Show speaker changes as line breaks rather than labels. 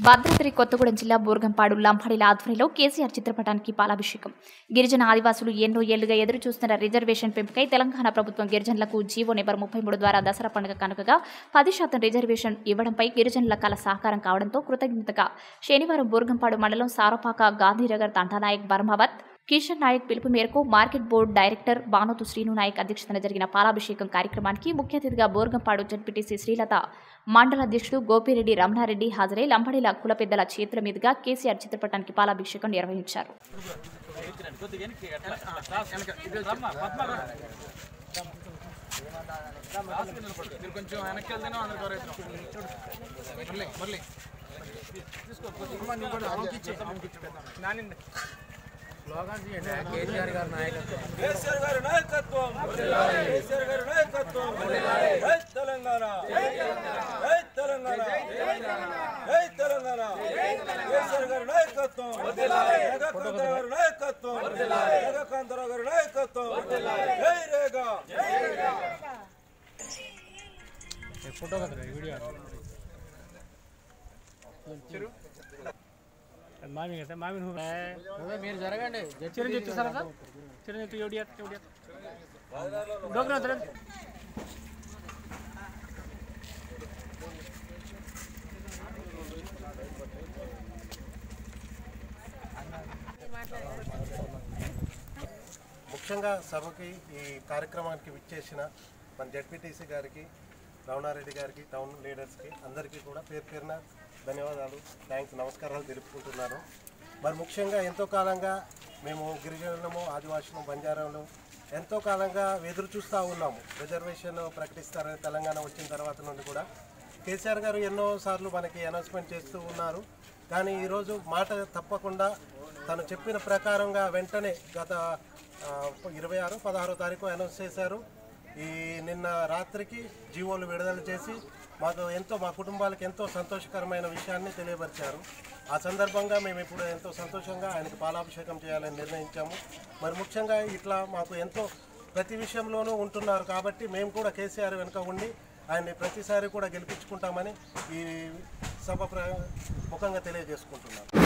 భద్రాద్రి కొత్తగూడెం జిల్లా బూర్గంపాడు లంపాడిల ఆధ్వర్యంలో కేసీఆర్ చిత్రపటానికి పాలాభిషేకం గిరిజన ఆదివాసులు ఎన్నో ఏళ్లుగా ఎదురు చూస్తున్న రిజర్వేషన్ పెంపుకై తెలంగాణ ప్రభుత్వం గిరిజనులకు జీవో నెంబర్ ముప్పై మూడు ద్వారా దసరా పండుగ కనుకగా పది శాతం రిజర్వేషన్ ఇవ్వడంపై గిరిజనుల కల సహకారం కావడంతో కృతజ్ఞతగా శనివారం బూర్గంపాడు మండలం సారపాక గాంధీనగర్ తంటానాయక్ బర్మావత్ కిషన్ నాయక్ పిలుపు మేరకు market board director Banothu Srinu Nayak అధ్యక్షతన జరిగిన పాలాభిషేకం కార్యక్రమానికి ముఖ్య అతిథిగా బోర్గంపాడు జడ్పీటీసీ శ్రీలత మండల అధ్యక్షుడు గోపిరెడ్డి రమణారెడ్డి హాజరై లంబడిల కుల పెద్దల చేతుల మీదుగా కేసీఆర్ చిత్రపటానికి పాలాభిషేకం నిర్వహించారు
మీరు కొంచెం వెనక్కి వెళ్తేనే అందరికి ఎవరైతే మళ్ళీ మళ్ళీ కేసీఆర్ గారి నాయకత్వం
కేసీఆర్ గారి నాయకత్వం కేసీఆర్ గారి నాయకత్వం జై తెలంగాణ జై తెలంగాణ జై తెలంగాణ కేసీఆర్ గారి నాయకత్వం జగకాంతరావు గారి నాయకత్వం జగకాంతరావు గారి నాయకత్వం జై రేగా
ఫోటో కదా వీడియో
మామి కదా మామి నువ్వు
మీరు జరగండి
చిరంజీవి చూసారా సార్ చిరంజీవి ఎవడి ఎవడి డోగ్రా సార్
ముఖ్యంగా సభకి ఈ కార్యక్రమానికి విచ్చేసిన మన జడ్పీటీసీ గారికి రమణారెడ్డి గారికి టౌన్ లీడర్స్కి అందరికీ కూడా పేరు పేరున ధన్యవాదాలు థ్యాంక్స్ నమస్కారాలు తెలుపుకుంటున్నాను మరి ముఖ్యంగా ఎంతో కాలంగా మేము గిరిజనులము ఆదివాసులు బంజారాలు ఎంతో కాలంగా ఎదురు చూస్తూ ఉన్నాము రిజర్వేషన్ ప్రకటిస్తారని తెలంగాణ వచ్చిన తర్వాత నుండి కూడా కేసీఆర్ గారు ఎన్నో సార్లు మనకి అనౌన్స్మెంట్ చేస్తూ ఉన్నారు కానీ ఈరోజు మాట తప్పకుండా తను చెప్పిన ప్రకారంగా వెంటనే గత ఆ, ఇరవై ఆరు పదహారో తారీఖు అనౌన్స్ చేశారు ఈ నిన్న రాత్రికి జీవోలు విడుదల చేసి మాకు ఎంతో మా కుటుంబాలకు ఎంతో సంతోషకరమైన విషయాన్ని తెలియపరిచారు ఆ సందర్భంగా మేము ఇప్పుడు ఎంతో సంతోషంగా ఆయనకు పాలాభిషేకం చేయాలని నిర్ణయించాము మరి ముఖ్యంగా ఇట్లా మాకు ఎంతో ప్రతి విషయంలోనూ ఉంటున్నారు కాబట్టి మేము కూడా కేసీఆర్ వెనుక ఉండి ఆయన్ని ప్రతిసారి కూడా గెలిపించుకుంటామని ఈ సభ ప్ర ముఖంగా తెలియజేసుకుంటున్నాను